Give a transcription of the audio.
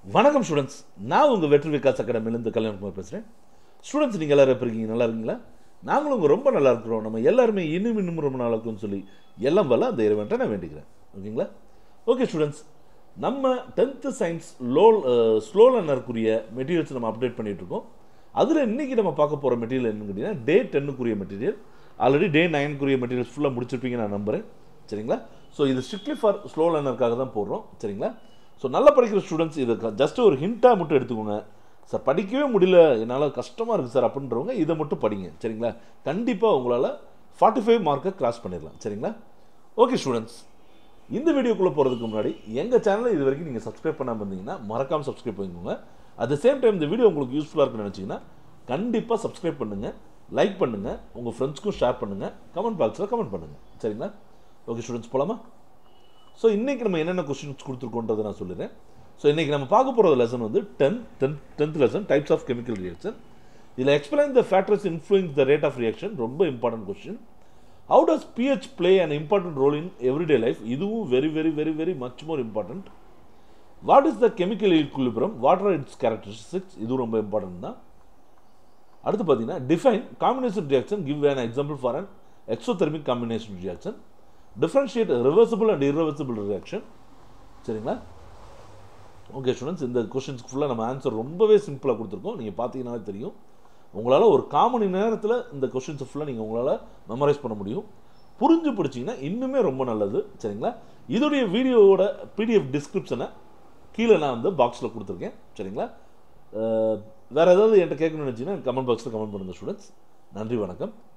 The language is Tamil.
வணக்கம் ஸ்டூடெண்ட்ஸ் நான் உங்கள் வெற்றி விகாஸ் அகாடமிலேருந்து கல்யாணகுமார் பேசுகிறேன் ஸ்டூடெண்ட்ஸ் நீங்கள் எல்லாரும் எப்படி இருக்கீங்க நல்லா இருக்கீங்களா நாங்களும் உங்க ரொம்ப நல்லா இருக்கிறோம் நம்ம எல்லாருமே இன்னும் இன்னும் ரொம்ப நல்லா இருக்கும்னு சொல்லி எல்லாம் வல்ல அந்த இறைவன்ட்ட நான் வேண்டிக்கிறேன் ஓகேங்களா ஓகே ஸ்டூடெண்ட்ஸ் நம்ம டென்த்து சயின்ஸ் லோ ஸ்லோ லேர்னருக்குரிய மெட்டீரியல்ஸ் நம்ம அப்டேட் பண்ணிட்டு இருக்கோம் அதில் இன்னைக்கு நம்ம பார்க்க போகிற மெட்டீரியல் என்னன்னு கேட்டிங்கன்னா டே டென்னுக்குரிய மெட்டீரியல் ஆல்ரெடி டே நைனுக்குரிய மெட்டீரியல்ஸ் ஃபுல்லாக முடிச்சிருப்பீங்க நான் நம்புறேன் சரிங்களா ஸோ இது ஸ்ட்ரிக்ட்லி ஃபார் ஸ்லோ லேர்னருக்காக தான் போடுறோம் சரிங்களா ஸோ நல்லா படிக்கிற ஸ்டூடெண்ட்ஸ் இது ஜஸ்ட் ஒரு ஹிண்ட்டாக மட்டும் எடுத்துக்கோங்க சார் படிக்கவே முடியல என்னால் கஷ்டமாக இருக்குது சார் அப்படின்றவங்க இதை மட்டும் படிங்க சரிங்களா கண்டிப்பாக உங்களால் ஃபார்ட்டி ஃபைவ் மார்க்கை கிராஸ் பண்ணிடலாம் சரிங்களா ஓகே ஸ்டூடெண்ட்ஸ் இந்த வீடியோக்குள்ளே போகிறதுக்கு முன்னாடி எங்கள் சேனலை இது வரைக்கும் நீங்கள் சப்ஸ்கிரைப் பண்ணாமல் இருந்தீங்கன்னா மறக்காமல் சப்ஸ்கிரைப் பண்ணிக்கோங்க அட் த சேம் டைம் இந்த வீடியோ உங்களுக்கு யூஸ்ஃபுல்லாக இருக்குன்னு நினச்சிங்கன்னா கண்டிப்பாக சப்ஸ்கிரைப் பண்ணுங்கள் லைக் பண்ணுங்கள் உங்கள் ஃப்ரெண்ட்ஸ்க்கும் ஷேர் பண்ணுங்கள் கமெண்ட் பாக்ஸில் கமெண்ட் பண்ணுங்கள் சரிங்களா ஓகே ஸ்டூடெண்ட்ஸ் போலாமா ஸோ இன்றைக்கி நம்ம என்னென்ன கொஸ்டின்ஸ் கொடுத்துருக்கோன்றதை நான் சொல்லிடுறேன் ஸோ இன்றைக்கி நம்ம பார்க்க போகிற லெசன் வந்து tenth tenth tenth lesson types of chemical reaction இதில் explain the factors influence the rate of reaction ரொம்ப important question how does pH play an important role in everyday life இதுவும் very very very very much more important what is the chemical equilibrium what are its characteristics இதுவும் ரொம்ப இம்பார்ட்டன்ட் தான் அடுத்து பார்த்தீங்கன்னா define combination reaction give an example for an exothermic combination reaction differentiate reversible and irreversible reaction சரிங்களா ஓகே ஸ்டூடெண்ட்ஸ் இந்த கொஷின்ஸ்க்கு ஃபுல்லாக நம்ம ஆன்சர் ரொம்பவே சிம்பிளாக கொடுத்துருக்கோம் நீங்கள் பார்த்தீங்கன்னாலே தெரியும் உங்களால் ஒரு கால் மணி நேரத்தில் இந்த கொஷின்ஸை ஃபுல்லாக நீங்கள் உங்களால் மெமரைஸ் பண்ண முடியும் புரிஞ்சு பிடிச்சிங்கன்னா இன்னுமே ரொம்ப நல்லது சரிங்களா இதோடைய வீடியோவோட பிடிஎஃப் டிஸ்கிரிப்ஷனை கீழே நான் வந்து பாக்ஸில் கொடுத்துருக்கேன் சரிங்களா அஹ், வேற ஏதாவது என்கிட்ட கேட்கணும்னு நினச்சிங்கன்னா கமெண்ட் பாக்ஸில் கமெண்ட் பண்ணுங்கள் ஸ்டூடெண்ட்ஸ் நன்றி வணக்கம்